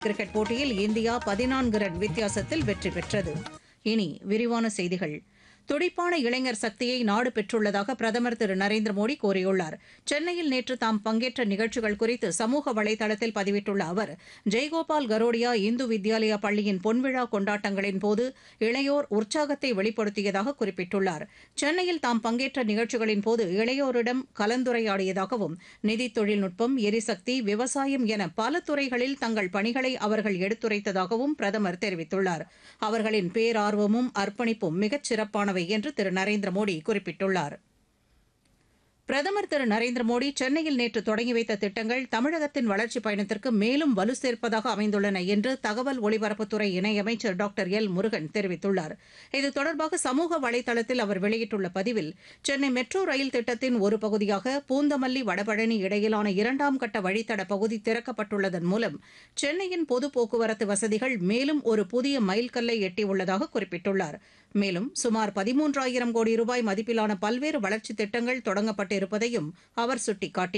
cricket போட்டியில் India பதினான்கு run வித்தியாசத்தில் வெற்றி பெற்றது இனி விரிவான செய்திகள் துடிப்பான இளைஞர் சக்தியை நாடு பெற்றுள்ளதாக பிரதமர் திரு நரேந்திர மோடி கூறியுள்ளார் சென்னையில் நேற்று தாம் பங்கேற்ற நிகழ்ச்சிகள் குறித்து சமூக வலைதளத்தில் பதிவிட்டுள்ள அவர் ஜெய்கோபால் கரோடியா இந்து வித்யாலயா பள்ளியின் பொன்விழா கொண்டாட்டங்களின் போது இளையோர் உற்சாகத்தை வெளிப்படுத்தியதாக குறிப்பிட்டுள்ளார் சென்னையில் தாம் பங்கேற்ற நிகழ்ச்சிகளின் போது இளையோரிடம் கலந்துரையாடியதாகவும் நிதி தொழில்நுட்பம் எரிசக்தி விவசாயம் என பல துறைகளில் தங்கள் பணிகளை அவர்கள் எடுத்துரைத்ததாகவும் பிரதமர் தெரிவித்துள்ளார் அவர்களின் பேரார்வமும் அர்ப்பணிப்பும் மிகச் சிறப்பானவை என்று திரு நரேந்திர மோடி குறிப்பிட்டுள்ளார் பிரதமர் திரு நரேந்திர மோடி சென்னையில் நேற்று தொடங்கி வைத்த திட்டங்கள் தமிழகத்தின் வளர்ச்சிப் பயணத்திற்கு மேலும் வலு சேர்ப்பதாக அமைந்துள்ளன என்று தகவல் ஒலிபரப்புத்துறை இணையமைச்சர் டாக்டர் எல் முருகன் தெரிவித்துள்ளார் இது தொடர்பாக சமூக வலைதளத்தில் அவர் வெளியிட்டுள்ள பதிவில் சென்னை மெட்ரோ ரயில் திட்டத்தின் ஒரு பகுதியாக பூந்தமல்லி வடபழனி இடையிலான இரண்டாம் கட்ட வழித்தட பகுதி திறக்கப்பட்டுள்ளதன் மூலம் சென்னையின் பொது போக்குவரத்து வசதிகள் மேலும் ஒரு புதிய மைல்கல்லை எட்டியுள்ளதாக குறிப்பிட்டுள்ளார் மேலும் சுமார் பதிமூன்றாயிரம் கோடி ரூபாய் மதிப்பிலான பல்வேறு வளர்ச்சித் திட்டங்கள் தொடங்கப்பட்டிருப்பதையும் அவர் சுட்டிக்காட்டினார்